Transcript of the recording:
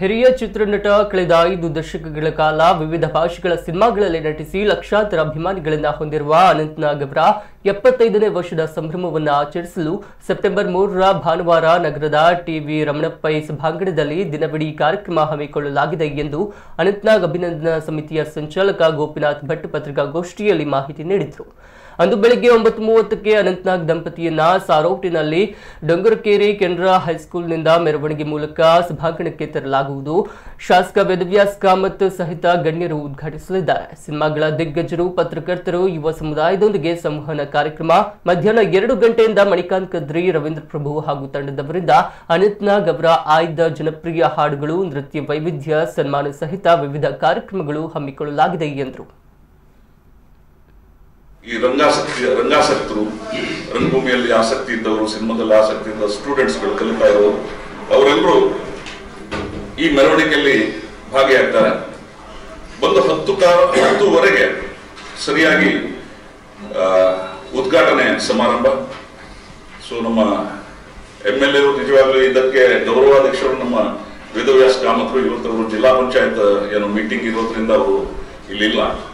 ಹಿರಿಯ ಚಿತ್ರನಟ ಕಳೆದ ಐದು ದಶಕಗಳ ಕಾಲ ವಿವಿಧ ಭಾಷೆಗಳ ಸಿನಿಮಾಗಳಲ್ಲಿ ನಟಿಸಿ ಲಕ್ಷಾಂತರ ಅಭಿಮಾನಿಗಳನ್ನ ಹೊಂದಿರುವ ಅನಂತ್ನಾಗ್ ಅವರ ಎಪ್ಪತ್ತೈದನೇ ವರ್ಷದ ಸಂಭ್ರಮವನ್ನು ಆಚರಿಸಲು ಸೆಪ್ಟೆಂಬರ್ ಮೂರರ ಭಾನುವಾರ ನಗರದ ಟಿವಿ ರಮಣಪ್ಪೈ ಸಭಾಂಗಣದಲ್ಲಿ ದಿನವಿಡೀ ಕಾರ್ಯಕ್ರಮ ಹಮ್ಮಿಕೊಳ್ಳಲಾಗಿದೆ ಎಂದು ಅನಂತ್ನಾಗ್ ಅಭಿನಂದನಾ ಸಮಿತಿಯ ಸಂಚಾಲಕ ಗೋಪಿನಾಥ್ ಭಟ್ ಪತ್ರಿಕಾಗೋಷ್ಠಿಯಲ್ಲಿ ಮಾಹಿತಿ ನೀಡಿದರು ಅಂದು ಬೆಳಗ್ಗೆ ಒಂಬತ್ತು ಮೂವತ್ತಕ್ಕೆ ಅನಂತ್ನಾಗ್ ದಂಪತಿಯನ್ನ ಸಾರೋಟಿನಲ್ಲಿ ಡೊಂಗರಕೇರಿ ಕೆನರಾ ಹೈಸ್ಕೂಲ್ನಿಂದ ಮೆರವಣಿಗೆ ಮೂಲಕ ಸಭಾಂಗಣಕ್ಕೆ ತರಲಾಗುವುದು ಶಾಸಕ ವೇದವ್ಯಾಸ್ ಕಾಮತ್ ಸಹಿತ ಗಣ್ಯರು ಉದ್ಘಾಟಿಸಲಿದ್ದಾರೆ ಸಿನಿಮಾಗಳ ದಿಗ್ಗಜರು ಪತ್ರಕರ್ತರು ಯುವ ಸಮುದಾಯದೊಂದಿಗೆ ಸಂವಹನ ಕಾರ್ಯಕ್ರಮ ಮಧ್ಯಾಹ್ನ ಎರಡು ಗಂಟೆಯಿಂದ ಮಣಿಕಾಂತ್ ಕದ್ರಿ ರವೀಂದ್ರ ಪ್ರಭು ಹಾಗೂ ತಂಡದವರಿಂದ ಅನಂತ್ನಾಗ್ ಅವರ ಆಯ್ದ ಜನಪ್ರಿಯ ಹಾಡುಗಳು ನೃತ್ಯ ವೈವಿಧ್ಯ ಸನ್ಮಾನ ಸಹಿತ ವಿವಿಧ ಕಾರ್ಯಕ್ರಮಗಳು ಹಮ್ಮಿಕೊಳ್ಳಲಾಗಿದೆ ಎಂದರು ಈ ರಂಗಾಸಕ್ತಿ ರಂಗಾಸಕ್ತರು ರಂಗಭೂಮಿಯಲ್ಲಿ ಆಸಕ್ತಿ ಇದ್ದವರು ಸಿನಿಮಾದಲ್ಲಿ ಆಸಕ್ತಿ ಇದ್ದ ಸ್ಟೂಡೆಂಟ್ಸ್ಗಳು ಕಲಿತಾ ಇರೋರು ಅವರೆಲ್ಲರೂ ಈ ಮೆರವಣಿಗೆಯಲ್ಲಿ ಭಾಗಿಯಾಗ್ತಾರೆ ಬಂದು ಹತ್ತು ಕಾ ಹತ್ತುವರೆಗೆ ಸರಿಯಾಗಿ ಆ, ಉದ್ಘಾಟನೆ ಸಮಾರಂಭ ಸೊ ನಮ್ಮ ಎಮ್ ಎಲ್ ಎರು ನಿಜವಾಗ್ಲೂ ಇದಕ್ಕೆ ಗೌರವಾಧ್ಯಕ್ಷರು ನಮ್ಮ ವೇದವ್ಯಾಸ್ ಕಾಮತ್ರು ಇವತ್ತು ಅವರು ಜಿಲ್ಲಾ ಪಂಚಾಯತ್ ಏನು ಮೀಟಿಂಗ್ ಇರೋದ್ರಿಂದ ಅವರು ಇಲ್ಲಿಲ್ಲ